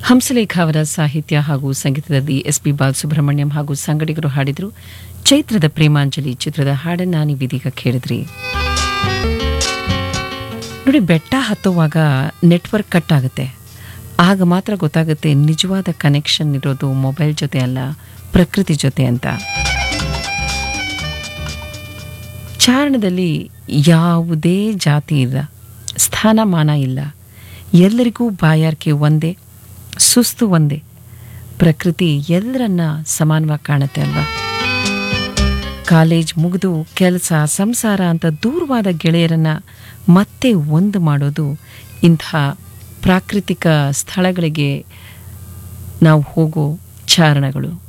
ಹಂಸಲೇಖ ಅವರ ಸಾಹಿತ್ಯ ಹಾಗೂ ಸಂಗೀತದಲ್ಲಿ ಎಸ್ ಪಿ ಬಾಲಸುಬ್ರಹ್ಮಣ್ಯಂ ಹಾಗೂ ಸಂಗಡಿಗರು ಹಾಡಿದ್ರು ಚೈತ್ರದ ಪ್ರೇಮಾಂಜಲಿ ಚಿತ್ರದ ಹಾಡನ್ನ ನೀವೀದೀಗ ಕೇಳಿದ್ರಿ ನೋಡಿ ಬೆಟ್ಟ ಹತ್ತುವಾಗ ನೆಟ್ವರ್ಕ್ ಕಟ್ ಆಗುತ್ತೆ ಆಗ ಮಾತ್ರ ಗೊತ್ತಾಗುತ್ತೆ ನಿಜವಾದ ಕನೆಕ್ಷನ್ ಇರೋದು ಮೊಬೈಲ್ ಜೊತೆ ಅಲ್ಲ ಪ್ರಕೃತಿ ಜೊತೆ ಅಂತ ಚಾರಣದಲ್ಲಿ ಯಾವುದೇ ಜಾತಿ ಇಲ್ಲ ಸ್ಥಾನಮಾನ ಇಲ್ಲ ಎಲ್ಲರಿಗೂ ಬಾಯಾರಿಕೆ ಒಂದೇ ಸುಸ್ತು ಒಂದೇ ಪ್ರಕೃತಿ ಎಲ್ಲರನ್ನ ಸಮಾನವಾಗಿ ಕಾಣುತ್ತೆ ಅಲ್ವಾ ಕಾಲೇಜ್ ಮುಗಿದು ಕೆಲಸ ಸಂಸಾರ ಅಂತ ದೂರವಾದ ಗೆಳೆಯರನ್ನ ಮತ್ತೆ ಒಂದು ಮಾಡೋದು ಇಂಥ ಪ್ರಾಕೃತಿಕ ಸ್ಥಳಗಳಿಗೆ ನಾವು ಹೋಗೋ ಚಾರಣಗಳು